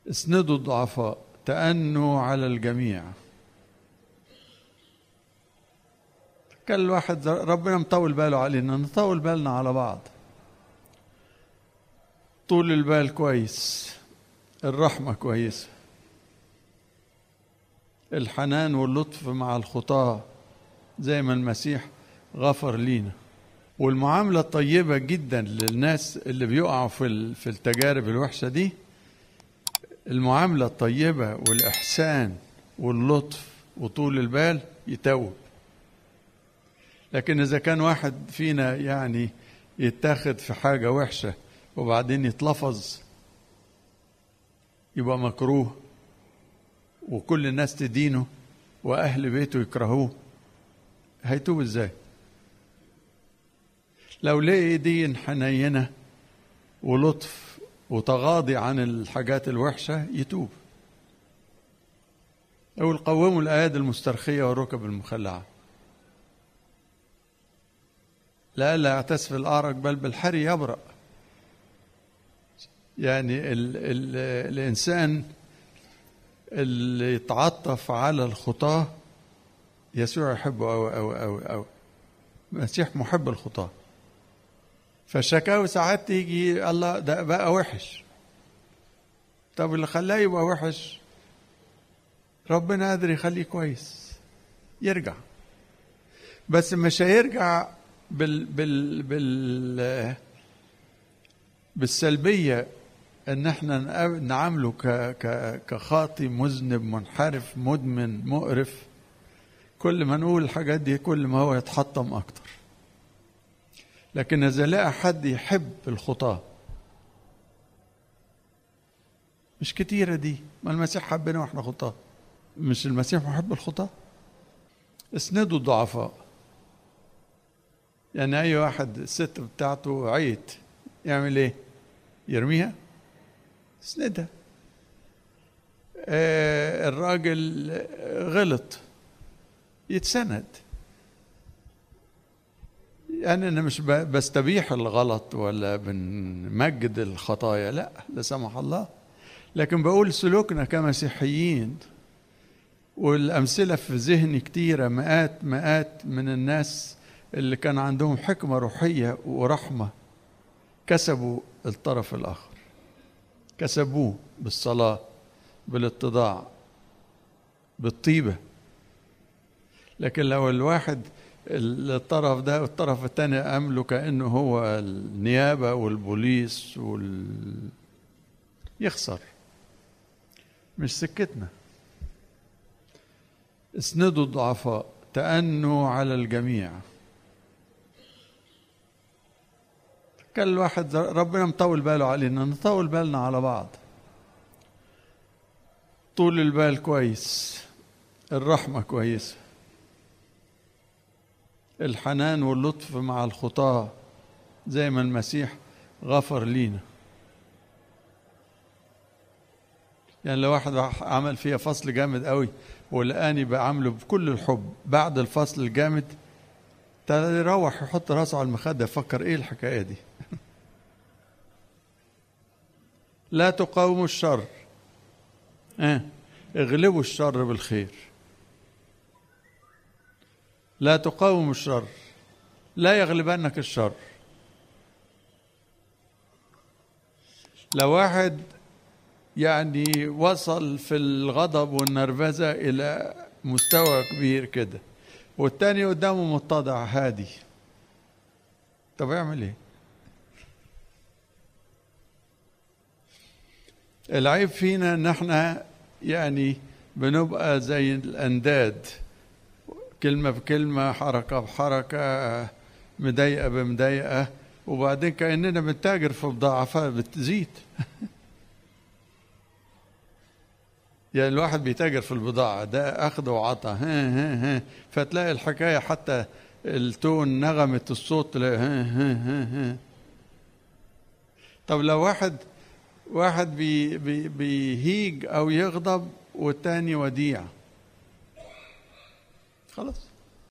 اسندوا الضعفاء تأنوا على الجميع كان الواحد ربنا مطول باله علينا نطول بالنا على بعض طول البال كويس الرحمة كويسة الحنان واللطف مع الخطاة زي ما المسيح غفر لينا والمعاملة الطيبة جدا للناس اللي بيقعوا في في التجارب الوحشة دي المعاملة الطيبة والإحسان واللطف وطول البال يتوب لكن إذا كان واحد فينا يعني يتاخد في حاجة وحشة وبعدين يتلفظ يبقى مكروه وكل الناس تدينه وأهل بيته يكرهوه هيتوب ازاي لو لقي دين حنينة ولطف وتغاضي عن الحاجات الوحشة يتوب أو قوموا الأيادي المسترخية والركب المخلعة لئلا يعتس في الأعرج بل بالحري يبرأ يعني ال ال الإنسان اللي يتعطف على الخطاة يسوع يحبه أوي أوي أوي أوي المسيح محب الخطاة فالشكاوي ساعات تيجي الله ده بقى وحش طب اللي خلاه يبقى وحش ربنا قادر يخليه كويس يرجع بس مش هيرجع بال بال بال بالسلبيه ان احنا نعامله ك ك كخاطي مذنب منحرف مدمن مقرف كل ما نقول الحاجات دي كل ما هو يتحطم اكتر لكن اذا لقى حد يحب الخطاه مش كتيره دي ما المسيح حبنا واحنا خطاه مش المسيح محب الخطاه اسندوا الضعفاء يعني اي واحد الست بتاعته عيت يعمل ايه يرميها اسندها آه الراجل غلط يتسند يعني انا مش بستبيح الغلط ولا بنمجد الخطايا لا لا سمح الله لكن بقول سلوكنا كمسيحيين والامثله في ذهني كتيره مئات مئات من الناس اللي كان عندهم حكمه روحيه ورحمه كسبوا الطرف الاخر كسبوه بالصلاه بالاتضاع بالطيبه لكن لو الواحد الطرف ده والطرف الثاني عمله كانه هو النيابه والبوليس وال يخسر مش سكتنا اسندوا الضعفاء تأنوا على الجميع كان الواحد ربنا مطول باله علينا نطول بالنا على بعض طول البال كويس الرحمة كويسة الحنان واللطف مع الخطاة زي ما المسيح غفر لينا يعني لو واحد عمل فيها فصل جامد قوي ولقاني بعامله بكل الحب بعد الفصل الجامد يروح يحط راسه على المخده يفكر ايه الحكايه دي لا تقاوموا الشر اه اغلبوا الشر بالخير لا تقاوموا الشر لا يغلبنك الشر لو واحد يعني وصل في الغضب والنرفزة إلى مستوى كبير كده والتاني قدامه متضع هادي طب يعمل ايه العيب فينا ان احنا يعني بنبقى زي الانداد كلمة بكلمة حركة بحركة مضايقة بمضايقة وبعدين كأننا بنتاجر في بضاعة فبتزيد يعني الواحد بيتاجر في البضاعة ده أخذ وعطى ها ها ها فتلاقي الحكاية حتى التون نغمة الصوت ها ها ها ها طب لو واحد واحد بي بي بيهيج أو يغضب والتاني وديع خلاص